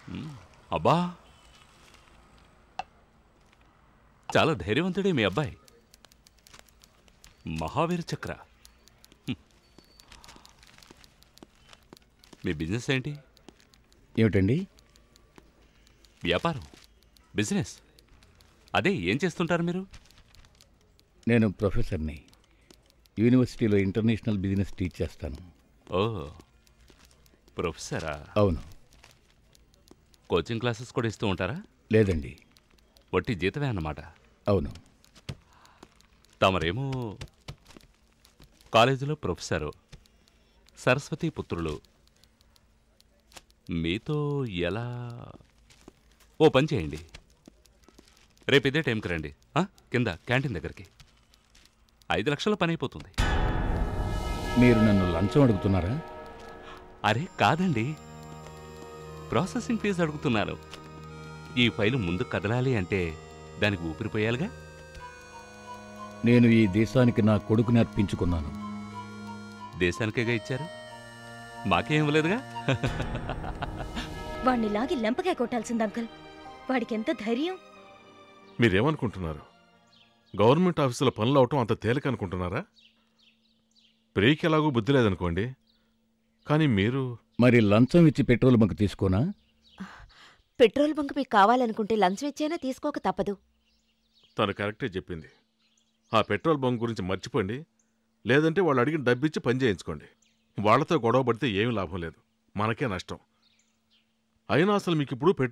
మ్, అబ్బా చాలా ధైర్యవంతుడే మీ అబ్బాయి మహావీర చక్ర హ్మ్. మీ బిజినెస్ ఏంటి ఏమిటండి వ్యాపారం బిజినెస్ అదే ఏం చేస్తుంటారు మీరు నేను ప్రొఫెసర్ని యూనివర్సిటీలో ఇంటర్నేషనల్ బిజినెస్ టీచ్ చేస్తాను ఓ ప్రొఫెసరా అవును కోచింగ్ క్లాసెస్ కూడా ఇస్తూ ఉంటారా లేదండి వట్టి జీతమే అన్నమాట అవును తమరేమో కాలేజీలో ప్రొఫెసరు సరస్వతి పుత్రులు మీతో ఎలా ఓ పని చేయండి రేపు ఇదే టైంకి రండి ఆ? కింద క్యాంటీన్ దగ్గరికి ఐదు లక్షల పని అయిపోతుంది మీరు నన్ను లంచం అడుగుతున్నారా అరే కాదండి ప్రాసెసింగ్ ఫీజు అడుగుతున్నాను ఈ ఫైలు ముందు కదలాలి అంటే దానికి ఊపిరిపోయాలిగా నేను ఈ దేశానికి నా కొడుకుని అర్పించుకున్నాను దేశానికేగా ఇచ్చారు మాకేం ఇవ్వలేదుగా వాణ్ణి లాగి లెంపకాయ కొట్టాల్సింది అంకుల్ వాడికి ఎంత ధైర్యం మీరేమనుకుంటున్నారు గవర్నమెంట్ ఆఫీసులో పనులు అవటం అంత తేలిక అనుకుంటున్నారా బ్రేక్ ఎలాగో బుద్ధి లేదనుకోండి కానీ మీరు మరి లంచం ఇచ్చి పెట్రోల్ బంక్ తీసుకోనా పెట్రోల్ బంక్ మీకు కావాలనుకుంటే లంచం ఇచ్చైనా తీసుకోక తప్పదు తను కరెక్టే చెప్పింది ఆ పెట్రోల్ బంక్ గురించి మర్చిపోండి లేదంటే వాళ్ళు అడిగిన డబ్బిచ్చి పని చేయించుకోండి వాళ్ళతో గొడవ పడితే ఏమీ లాభం లేదు మనకే నష్టం అయినా అసలు మీకు ఇప్పుడు